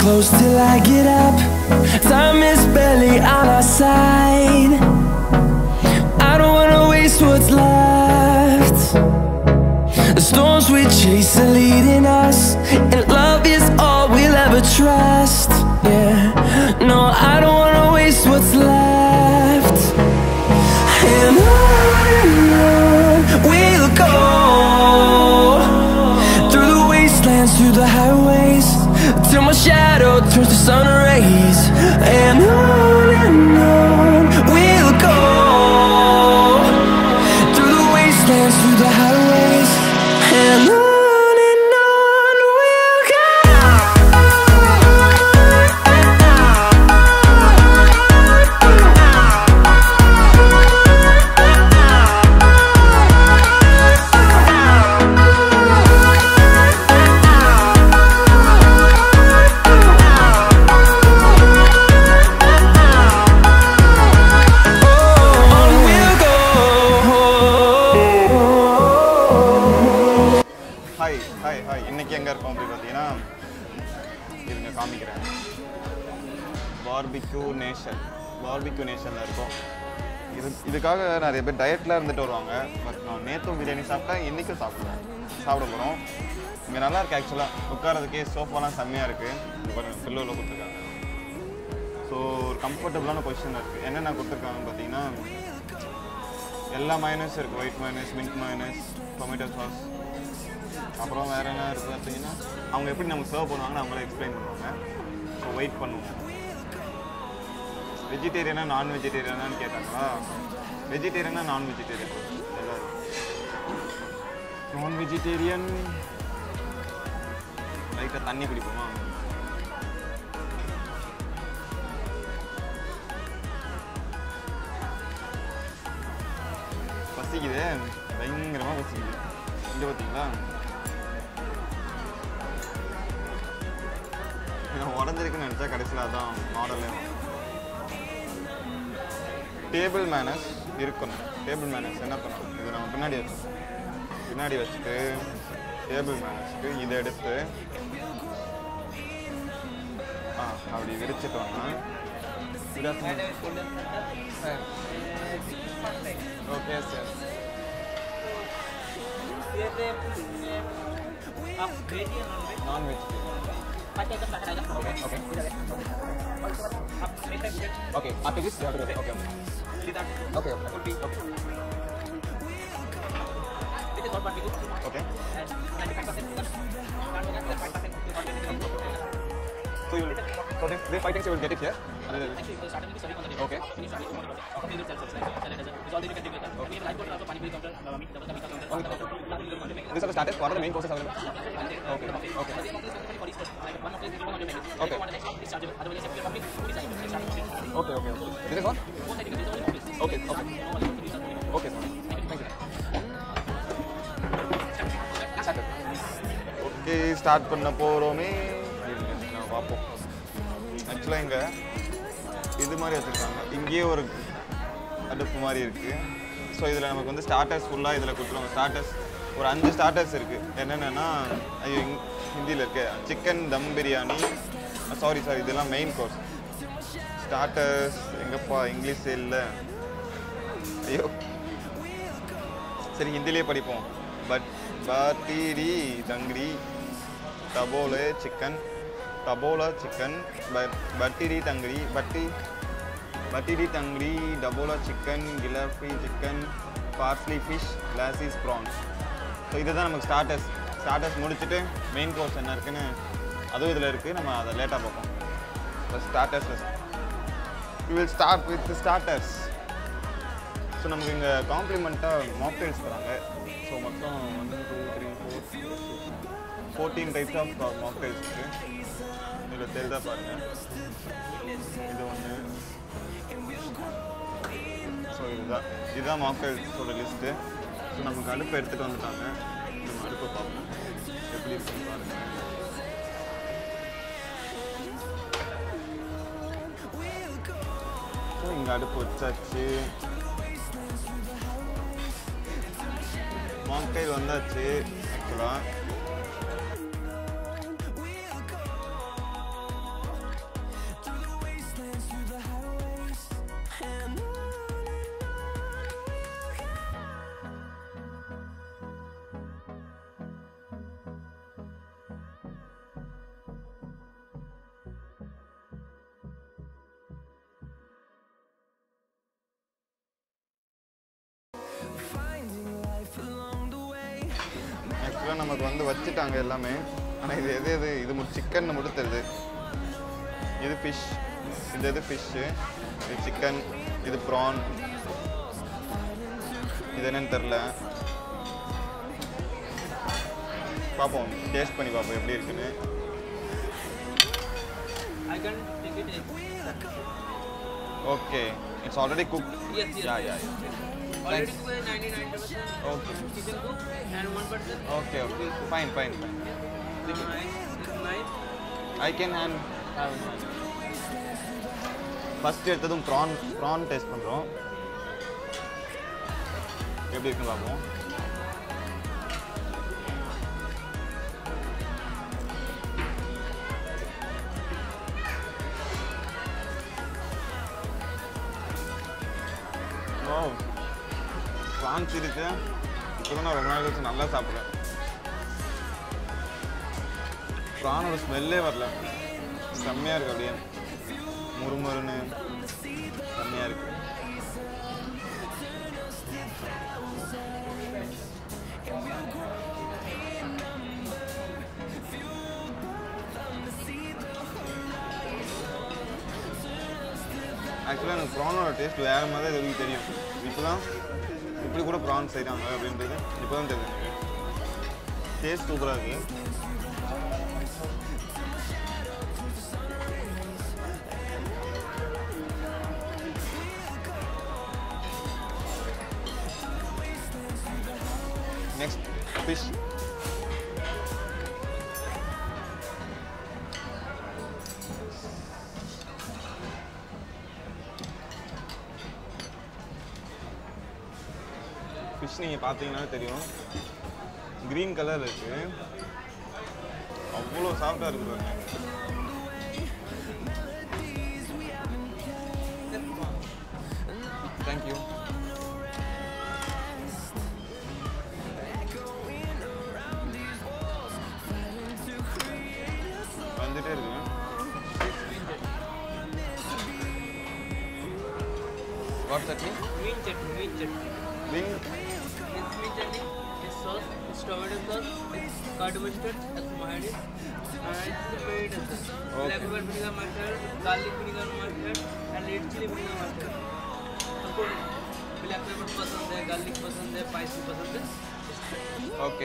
close till I get up. Time is barely on our side. I don't wanna waste what's left. The storms we chase are leading us, and love is all we'll ever trust. Yeah, no, I don't wanna waste what's left. And on and on we'll go through the wastelands, through the highways, till my shadow turns to sun rays. And on and on we'll go through the wastelands, through the highways, and on and on we'll go. On we'll go. Hi hi hi இன்னைக்கு எங்கே இருக்கோம் அப்படி பார்த்தீங்கன்னா இருங்க காமிக்கிறேன் barbecue nation barbecue நேஷனில் இருக்கோம் இது இதுக்காக நிறைய பேர் டயட்டில் இருந்துட்டு வருவாங்க பட் நான் நேற்றும் பிரியாணி சாப்பிட்டேன் இன்றைக்கும் சாப்பிடுவேன் சாப்பிட போகிறோம் இங்கே நல்லா இருக்கு ஆக்சுவலாக உட்காரதுக்கே சோஃபாலாம் செம்மையாக இருக்குது இது பாருங்க பில்லோவில் கொடுத்துருக்காங்க ஸோ ஒரு கம்ஃபர்டபுளான பொசிஷன் இருக்குது என்னென்ன கொடுத்துருக்காங்கன்னு பார்த்தீங்கன்னா எல்லா மைனஸ் இருக்குது white mayonnaise mint mayonnaise tomato sauce அப்புறம் வேற என்ன இருக்குது பார்த்தீங்கன்னா அவங்க எப்படி நமக்கு சர்வ் பண்ணுவாங்கன்னு அவங்களே எக்ஸ்பிளைன் பண்ணுவாங்க ஸோ வெயிட் பண்ணுவோம் வெஜிடேரியனா நான் வெஜிடேரியனான்னு கேட்டாங்களா வெஜிடேரியனா நான் வெஜிடேரியன் எல்லாரும் நான் வெஜிடேரியன் லைட்டாக தண்ணி குடிப்போமா பசிக்குது பயங்கரமாக பசிக்குது இங்கே பார்த்தீங்களா நான் உடஞ்சிருக்குன்னு நினச்சா கடைசியில் அதான் மாடலே டேபிள் மேனஸ் இருக்கணும் டேபிள் மேனஸ் என்ன பண்ணணும் இது நம்ம பின்னாடி வச்சோம் பின்னாடி வச்சுட்டு டேபிள் மேனஸ்க்கு இதை எடுத்து ஆ அப்படி விரிச்சிட்டோம்னா ஓகே சார் நான் vegetarian Okay, okay. Okay, after this, you have to do it. Okay, okay. Okay, okay. Okay. So you will, so this, this five things you will get it here? And then- Okay. These are the starters. What are the main courses available? Okay. Okay. Okay. Okay, okay, okay. This is what? Okay, okay. Okay, sir. Thank you. Started. Okay start பண்ண போகிறோமே நான் பார்ப்போம் ஆக்சுவலாக இங்கே இது மாதிரி வச்சுருக்காங்க இங்கேயே ஒரு அடுப்பு மாதிரி இருக்குது ஸோ இதில் நமக்கு வந்து ஸ்டார்டர்ஸ் ஃபுல்லாக இதில் கொடுத்துருவாங்க ஸ்டார்டர்ஸ் ஒரு அஞ்சு ஸ்டார்டர்ஸ் இருக்குது என்னென்னா ஐயோ ஹிந்தியில் இருக்கு chicken dum biryani sorry sorry இதெல்லாம் மெயின் கோர்ஸ் ஸ்டார்டர்ஸ் எங்கப்பா இங்கிலீஷ் இல்லை ஐயோ சரி ஹிந்திலே படிப்போம் பட் பட்டிரி தங்கிரி தபோலே சிக்கன் தபோலா சிக்கன் பட்டிரி தங்கிரி பட்டி பட்டிரி தங்கிரி டபோலா சிக்கன் கிலாஃபி சிக்கன் பார்ஸ்லி ஃபிஷ் லாசிஸ் ப்ரான்ஸ் ஸோ இதுதான் நமக்கு ஸ்டார்டர்ஸ் ஸ்டார்டர்ஸ் முடிச்சுட்டு மெயின் கோர்ஸ் என்ன இருக்குன்னு அதுவும் இதில் இருக்குது நம்ம அதை லேட்டாக பார்ப்போம் இப்போ starters we will start with starters so நமக்கு இங்கே காம்ப்ளிமெண்ட்டாக மாக்டெயில்ஸ் தராங்க ஸோ மொத்தம் one two three four fourteen types of mocktails இருக்குது இதில் தெரிதா பாருங்கள் இது ஒன்று ஸோ இதுதான் இதுதான் மாக்டெயில்ஸோட லிஸ்ட்டு ஸோ நமக்கு அடுப்பு எடுத்துகிட்டு வந்துட்டாங்க நம்ம அடுப்பை பார்ப்போம் எப்படி இருக்குன்னு பாருங்கள் ஸோ இங்கே அடுப்பு வச்சாச்சு மாக்டைல் வந்தாச்சு ஆக்சுவலாக ஆக்சுவலாக நமக்கு வந்து வச்சுட்டாங்க எல்லாமே ஆனால் இது எது எது இது மட்டும் சிக்கன் மட்டும் தெரியுது இது ஃபிஷ் இந்த இது ஃபிஷ்ஷு இது சிக்கன் இது ப்ரான் இது என்னன்னு தெரில பார்ப்போம் டேஸ்ட் பண்ணி பார்ப்போம் எப்படி இருக்குன்னு I can take it. as- okay it's already cook Yes, yes. Yeah yeah Already cooked 99% okay chicken cook and 1% okay okay fine fine fine It's nice. It's nice. I can hand first எடுத்ததும் prawn prawn taste பண்ணுறோம் எப்படி இருக்குன்னு பார்ப்போம் ஓ prawns இருக்கு இப்போ தான் நான் ரொம்ப நாள் கழிச்சு நல்லா சாப்பிட்றேன் ப்ரானோட ஸ்மெல்லே வரல செம்மையாக இருக்கு அப்படியே முறுமுறுன்னு செம்மையாக இருக்கு ஆக்சுவலாக எனக்கு ப்ரானோட டேஸ்ட் வேறு மாதிரி தான் இது வரைக்கும் தெரியும் இப்போ தான் இப்படி கூட ப்ரான் செய்கிறாங்க அப்படின்றது இப்போ தான் தெரியும் எனக்கு டேஸ்ட் சூப்பராக இருக்குது நெக்ஸ்ட் ஃபிஷ் ஃபிஷ் நீங்கள் பார்த்தீங்கன்னா தெரியும் க்ரீன் கலர் இருக்கு அவ்வளோ சாஃப்டாக இருக்கு பாருங்க தேங்க்யூ வந்துட்டே இருக்கு what chutney Mean chutney. Mean chutney. Wing It's mean chutney. It's sauce. It's tomato sauce. It's curd mustard. It's mayonnaise. And it's made as Okay. black pepper vinegar mustard, garlic vinegar mustard, and red chili vinegar mustard. आपको black pepper पसंद है garlic पसंद है spicy पसंद है okay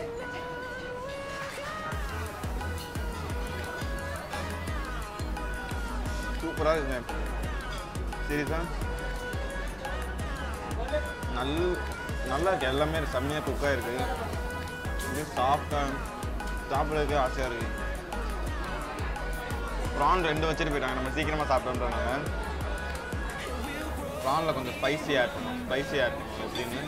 சூப்பராக இருக்குங்க சீரியஸா நல் நல்லா இருக்கு எல்லாமே செம்மையாக குக்காக இருக்கு இது சாஃப்டாக சாப்பிட்றதுக்கு ஆசையாக இருக்கு ப்ரான் ரெண்டு வச்சுட்டு போயிட்டாங்க நம்ம சீக்கிரமாக சாப்பிட்டோன்றனால ப்ரானில் கொஞ்சம் ஸ்பைசி ஆட் பண்ணும் ஸ்பைசி ஆட் பண்ணும் எப்படின்னு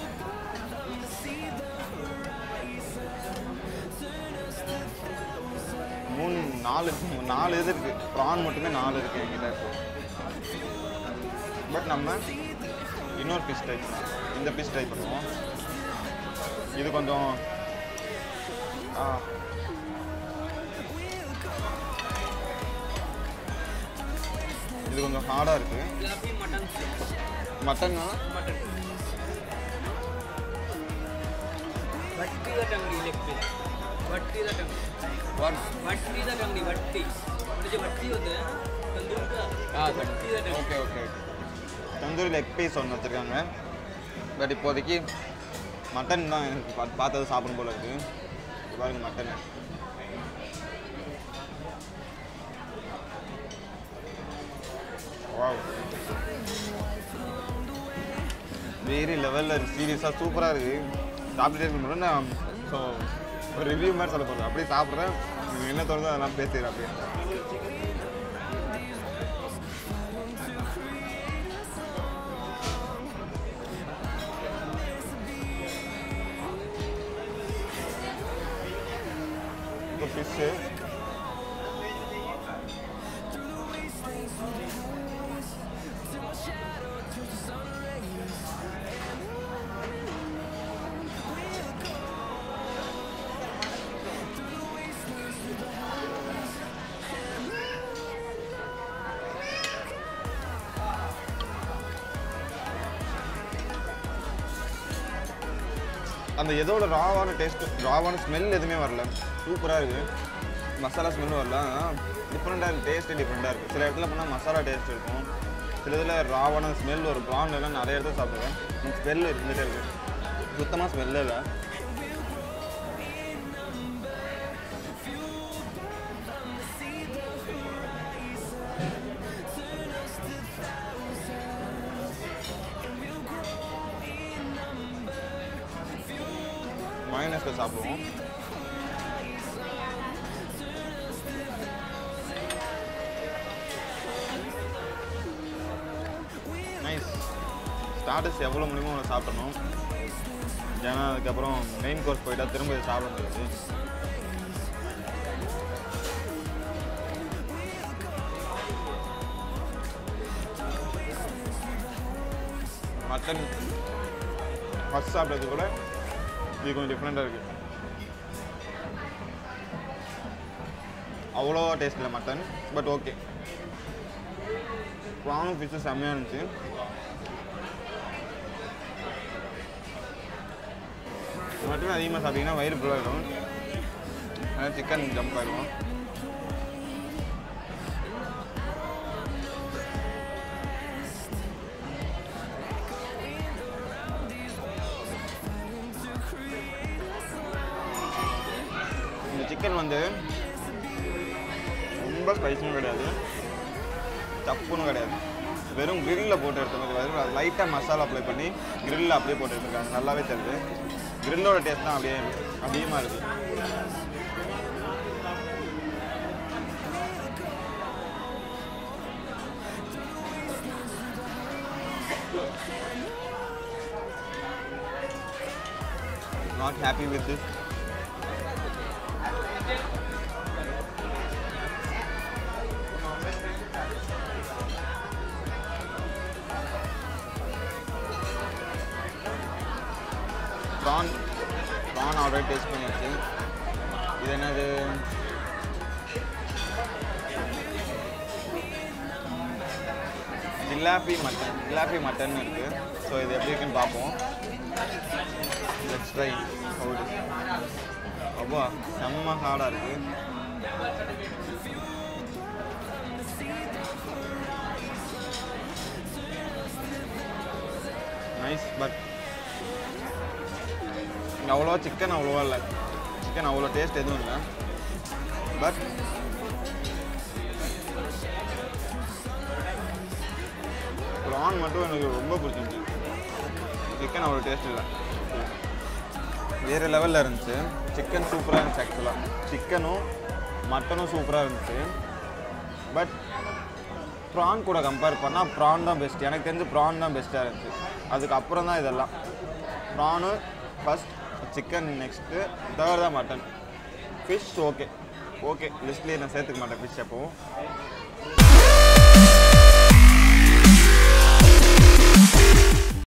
மூணு நாலு நாலு இது இருக்கு ப்ரான் மட்டுமே நாலு இருக்கு என்கிட்ட பட் நம்ம இன்னொரு ஃபிஷ் ட்ரை பண்ணுவோம் இந்த ஃபிஷ் ட்ரை பண்ணுவோம் இது கொஞ்சம் ஆ, இது கொஞ்சம் ஹார்டாக இருக்கு ये अभी मटन से மட்டன்னா मटन भट्टी का टंगड़ी लेग पीस भट्टी का टंगड़ी வாட் भट्टी का टंगड़ी भट्टी अपने जो भट्टी होते हैं तंदूर का भट्टी का टंगड़ी okay okay tandoori leg piece ஒன்று வச்சுருக்காங்க பட் இப்போதைக்கு மட்டன் தான் எனக்கு பா- பார்த்தது சாப்பிடும் போல இருக்கு இது பாருங்க மட்டன் வாவ் வேறு லெவலில் சீரியஸாக சூப்பராக இருக்குது சாப்பிட்டுட்டே இருக்கும்போது நான் ஸோ ஒரு ரிவ்யூ மாதிரி சொல்ல போகிறேன் அப்படியே சாப்பிட்றேன் எனக்கு என்ன தோணுதோ அதெல்லாம் பேசுகிறேன் அப்படியே இப்போ ஃபிஷ்ஷு அந்த எதோட ராவான டேஸ்ட் ராவான ஸ்மெல் எதுவுமே வரல சூப்பராக இருக்குது மசாலா ஸ்மெல்லும் வரல டிஃப்ரெண்ட்டாக இருக்குது டேஸ்ட்டு டிஃப்ரெண்ட்டாக இருக்குது சில இடத்துல போனால் மசாலா டேஸ்ட் இருக்கும் சில இதில் ராவான ஸ்மெல் ஒரு ப்ரான் எல்லாம் நிறைய இடத்துல சாப்பிடுவேன் ஸ்மெல் இருந்துகிட்டே இருக்குது சுத்தமாக ஸ்மெல்லே இல்லை மைனஸில் சாப்பிடுவோம் நைஸ் ஸ்டார்டர்ஸ் எவ்வளோ முடியுமோ அவ்வளோ சாப்பிடணும் ஏன்னா அதுக்கப்புறம் மெயின் கோர்ஸ் போயிட்டா திரும்ப இதை சாப்பிட முடியாது மட்டன் ஃபஸ்ட் சாப்பிட்டது கூட இது கொஞ்சம் டிஃப்ரெண்ட்டாக இருக்குது அவ்வளோவா டேஸ்ட் இல்லை மட்டன் பட் ஓகே ப்ரானும் ஃபிஷ்ஷும் செம்மையாக இருந்துச்சு மட்டன் அதிகமாக சாப்பிட்டீங்கன்னா வயிறு ஃபுல்லாகிடும் அதனால் சிக்கன் ஜம்ப் ஆகிடும் இந்த சிக்கன் வந்து ரொம்ப ஸ்பைஸும் கிடையாது தப்புன்னு கிடையாது வெறும் கிரில்ல போட்டு எடுத்தது வெறும் லைட்டாக மசாலா அப்ளை பண்ணி கிரில்ல அப்படியே போட்டு எடுத்துருக்காங்க நல்லாவே தெரியுது கிரில்லோட டேஸ்ட் தான் அப்படியே அதிகமாக இருக்குது not happy with this prawn prawn already taste பண்ணியாச்சு இது என்னது ஜிலாபி மட்டன் ஜிலாபி மட்டன் இருக்குது ஸோ இது எப்படி இருக்குன்னு பார்ப்போம் லெட்ஸ் ட்ரை ஹவுடு அப்பா செம்ம ஹார்டாக இருக்குது நைஸ் பட் இங்கே அவ்வளோவா சிக்கன் அவ்வளோவா இல்லை சிக்கன் அவ்வளோ டேஸ்ட் எதுவும் இல்லை பட் ப்ரான் மட்டும் எனக்கு ரொம்ப பிடிச்சிருந்துச்சு சிக்கன் அவ்வளோ டேஸ்ட் இல்லை வேறு லெவலில் இருந்துச்சு சிக்கன் சூப்பராக இருந்துச்சு ஆக்சுவலாக சிக்கனும் மட்டனும் சூப்பராக இருந்துச்சு பட் ப்ரான் கூட கம்பேர் பண்ணால் ப்ரான் தான் பெஸ்ட் எனக்கு தெரிஞ்சு ப்ரான் தான் பெஸ்ட்டாக இருந்துச்சு அதுக்கப்புறம் தான் இதெல்லாம் prawn first chicken next third தான் மட்டன் ஃபிஷ் ஓகே ஓகே லிஸ்ட்லேயே நான் சேர்த்துக்க மாட்டேன் ஃபிஷ் எப்போவும்